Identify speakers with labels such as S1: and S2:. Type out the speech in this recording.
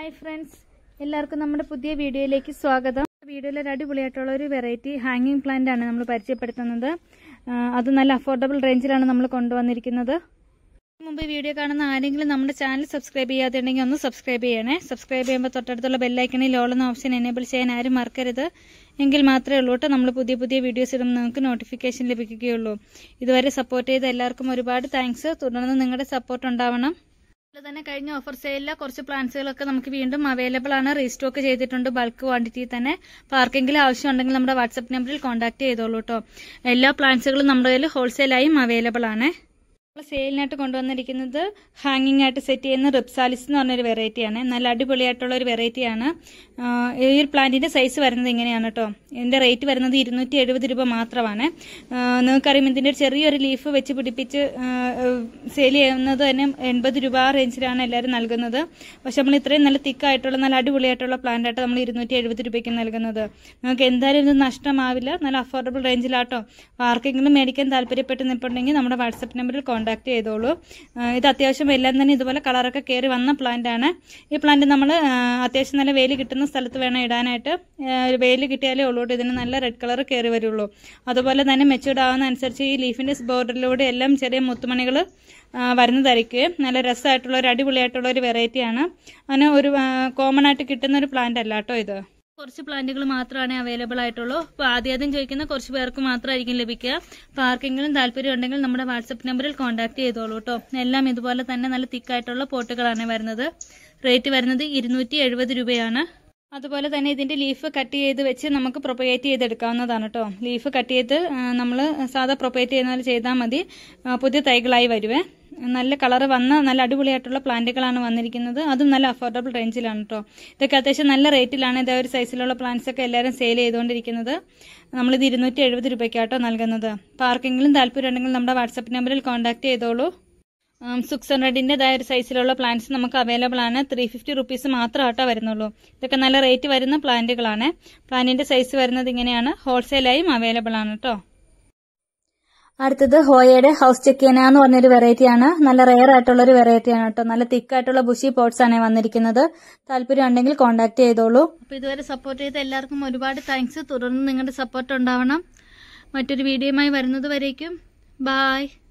S1: hi friends എല്ലാവർക്കും നമ്മുടെ പുതിയ വീഡിയോയിലേക്ക് സ്വാഗതം വീഡിയോയിൽ ഒരു അടിപൊളിയായിട്ടുള്ള ഒരു വെറൈറ്റി ഹാങ്ങിങ് പ്ലാന്റ് ആണ് നമ്മൾ പരിചയപ്പെടുത്തുന്നത് ആ, അത് നല്ല അഫോർഡബിൾ റേഞ്ചിലാണ് നമ്മൾ കൊണ്ടുവന്നിരിക്കുന്നത് ഇതിന് മുമ്പ് ഈ വീഡിയോ കാണുന്ന ആരെങ്കിലും നമ്മുടെ ചാനൽ സബ്സ്ക്രൈബ് ചെയ്യാതെ ഉണ്ടെങ്കിൽ ഒന്ന് സബ്സ്ക്രൈബ് ചെയ്യണേ സബ്സ്ക്രൈബ് ചെയ്യുമ്പോൾ തൊട്ടടുത്തുള്ള ബെല്ലൈക്കണിൽ ഓളുന്ന ഓപ്ഷൻ എനേബിൾ ചെയ്യാൻ ആരും മറക്കരുത് എങ്കിൽ മാത്രമേ ഉള്ളൂ കേട്ടോ നമ്മൾ പുതിയ പുതിയ വീഡിയോസ് ഇടുമ്പോൾ നിങ്ങൾക്ക് നോട്ടിഫിക്കേഷൻ ലഭിക്കുകയുള്ളൂ ഇതുവരെ സപ്പോർട്ട് ചെയ്ത എല്ലാവർക്കും ഒരുപാട് താങ്ക്സ് തുടർന്ന് നിങ്ങളുടെ സപ്പോർട്ട് ഉണ്ടാവണം അതുപോലെ തന്നെ കഴിഞ്ഞ ഓഫർ സെയിലിലെ കുറച്ച് പ്ലാൻസുകളൊക്കെ നമുക്ക് വീണ്ടും അവൈലബിൾ ആണ് റീസ്റ്റോക്ക് ചെയ്തിട്ടുണ്ട് ബൾക്ക് ക്വാണ്ടിറ്റി തന്നെ അപ്പോൾ ആർക്കെങ്കിലും ആവശ്യമുണ്ടെങ്കിൽ നമ്മുടെ വാട്സപ്പ് നമ്പറിൽ കോൺടാക്ട് ചെയ്തോളൂ കേട്ടോ എല്ലാ പ്ലാൻസുകളും നമ്മുടെ കയ്യിൽ ഹോൾസെയിലായും അവൈലബിൾ ആണ് നമ്മൾ സെയിലിനായിട്ട് കൊണ്ടുവന്നിരിക്കുന്നത് ഹാങ്ങിങ് ആയിട്ട് സെറ്റ് ചെയ്യുന്ന റിപ്സാലിസ് എന്ന് പറഞ്ഞൊരു വെറൈറ്റിയാണ് നല്ല അടിപൊളിയായിട്ടുള്ള ഒരു വെറൈറ്റിയാണ് ഈ ഒരു പ്ലാന്റിന്റെ സൈസ് വരുന്നത് ഇങ്ങനെയാണ് കേട്ടോ ഇതിന്റെ റേറ്റ് വരുന്നത് ഇരുന്നൂറ്റി എഴുപത് രൂപ മാത്രമാണ് ആ, നിങ്ങൾക്കറിയാം ഇതിന്റെ ഒരു ചെറിയൊരു ലീഫ് വെച്ച് പിടിപ്പിച്ച് സെയിൽ ചെയ്യുന്നത് തന്നെ എൺപത് രൂപ ആ റേഞ്ചിലാണ് എല്ലാവരും നൽകുന്നത് പക്ഷെ നമ്മൾ ഇത്രയും നല്ല തിക്കായിട്ടുള്ള നല്ല അടിപൊളിയായിട്ടുള്ള പ്ലാന്റ് ആയിട്ട് നമ്മൾ ഇരുന്നൂറ്റി എഴുപത് രൂപയ്ക്ക് നൽകുന്നത് നിങ്ങൾക്ക് എന്തായാലും ഇത് നഷ്ടമാവില്ല നല്ല അഫോർഡബിൾ റേഞ്ചിലാട്ടോ അപ്പോൾ ആർക്കെങ്കിലും മേടിക്കാൻ താല്പര്യപ്പെട്ട് നിൽപ്പുണ്ടെങ്കിൽ നമ്മുടെ വാട്സപ്പ് നമ്പറിൽ കോൺടാക്ട് ചെയ്തോളൂ ആ, ഇത് അത്യാവശ്യം എല്ലാം തന്നെ ഇതുപോലെ കളറൊക്കെ കയറി വന്ന പ്ലാന്റ് ആണ് ഈ പ്ലാന്റ് നമ്മൾ അത്യാവശ്യം നല്ല വെയിൽ കിട്ടുന്ന സ്ഥലത്ത് വേണം ഇടാനായിട്ട് വെയിൽ കിട്ടിയാലേ ഉള്ളൂ കേട്ടോ ഇതിന് നല്ല റെഡ് കളർ കയറി വരുള്ളൂ അതുപോലെ തന്നെ മെച്ചൂർഡ് ആവുന്ന അനുസരിച്ച് ഈ ലീഫിന്റെ ബോർഡറിലൂടെ എല്ലാം ചെറിയ മുത്തുമണികൾ വരുന്നതായിരിക്കും നല്ല രസമായിട്ടുള്ള ഒരു അടിപൊളിയായിട്ടുള്ള ഒരു വെറൈറ്റിയാണ് അങ്ങനെ ഒരു കോമൺ ആയിട്ട് കിട്ടുന്ന ഒരു പ്ലാന്റ് അല്ല കേട്ടോ ഇത് കുറച്ച് പ്ലാന്റുകൾ മാത്രമാണ് അവൈലബിൾ ആയിട്ടുള്ളൂ അപ്പോൾ ആദ്യം ആദ്യം ചോദിക്കുന്ന കുറച്ച് പേർക്ക് മാത്രമായിരിക്കും ലഭിക്കുക അപ്പോൾ ആർക്കെങ്കിലും താല്പര്യം ഉണ്ടെങ്കിൽ നമ്മുടെ വാട്സപ്പ് നമ്പറിൽ കോൺടാക്ട് ചെയ്തോളൂ കേട്ടോ എല്ലാം ഇതുപോലെ തന്നെ നല്ല തിക്കായിട്ടുള്ള പോട്ടുകളാണ് വരുന്നത് റേറ്റ് വരുന്നത് ഇരുന്നൂറ്റി എഴുപത് രൂപയാണ് അതുപോലെ തന്നെ ഇതിന്റെ ലീഫ് കട്ട് ചെയ്ത് വെച്ച് നമുക്ക് പ്രൊപ്പഗേറ്റ് ചെയ്തെടുക്കാവുന്നതാണ് കേട്ടോ ലീഫ് കട്ട് ചെയ്ത് നമ്മൾ സാധാ പ്രൊപ്പഗേറ്റ് ചെയ്യുന്ന പോലെ ചെയ്താൽ മതി ആ, പുതിയ തൈകളായി വരുവേ നല്ല കളർ വന്ന നല്ല അടിപൊളിയായിട്ടുള്ള പ്ലാന്റുകളാണ് വന്നിരിക്കുന്നത് അതും നല്ല അഫോർഡബിൾ റേഞ്ചിലാണ് കേട്ടോ ഇതൊക്കെ അത്യാവശ്യം നല്ല റേറ്റിലാണ് ഇതേ ഒരു സൈസിലുള്ള പ്ലാന്റ്സ് ഒക്കെ എല്ലാവരും സെയിൽ ചെയ്തുകൊണ്ടിരിക്കുന്നത് നമ്മളിത് ഇരുന്നൂറ്റി എഴുപത് രൂപയ്ക്കാട്ടോ നൽകുന്നത് അപ്പോൾ ആർക്കെങ്കിലും താല്പര്യം ഉണ്ടെങ്കിൽ നമ്മുടെ വാട്സപ്പ് നമ്പറിൽ കോൺടാക്ട് ചെയ്തോളൂ സിക്സ് ഹൺഡ്രഡിൻ്റെതായ ഒരു സൈസിലുള്ള പ്ലാന്റ്സ് നമുക്ക് അവൈലബിൾ ആണ് ത്രീ ഫിഫ്റ്റി റുപ്പീസ് മാത്രമായിട്ടോ വരുന്നുള്ളൂ ഇതൊക്കെ നല്ല റേറ്റ് വരുന്ന പ്ലാന്റുകളാണ് പ്ലാന്റിന്റെ സൈസ് വരുന്നത് ഇങ്ങനെയാണ് ഹോൾസെയിലായും അവൈലബിൾ ആണ് കേട്ടോ അടുത്തത് ഹോയയുടെ ഹൗസ് ചെക്കേന എന്ന് പറഞ്ഞൊരു വെറൈറ്റിയാണ് നല്ല റെയർ ആയിട്ടുള്ള ഒരു വെറൈറ്റിയാണ് കേട്ടോ നല്ല തിക്കായിട്ടുള്ള ബുഷി പോട്ട്സ് ആണ് വന്നിരിക്കുന്നത് താല്പര്യം ഉണ്ടെങ്കിൽ കോൺടാക്ട് ചെയ്തോളൂ അപ്പൊ ഇതുവരെ സപ്പോർട്ട് ചെയ്ത എല്ലാവർക്കും ഒരുപാട് താങ്ക്സ് തുടർന്ന് നിങ്ങളുടെ സപ്പോർട്ട് ഉണ്ടാവണം മറ്റൊരു വീഡിയോയുമായി വരുന്നത് വരേക്കും ബായ്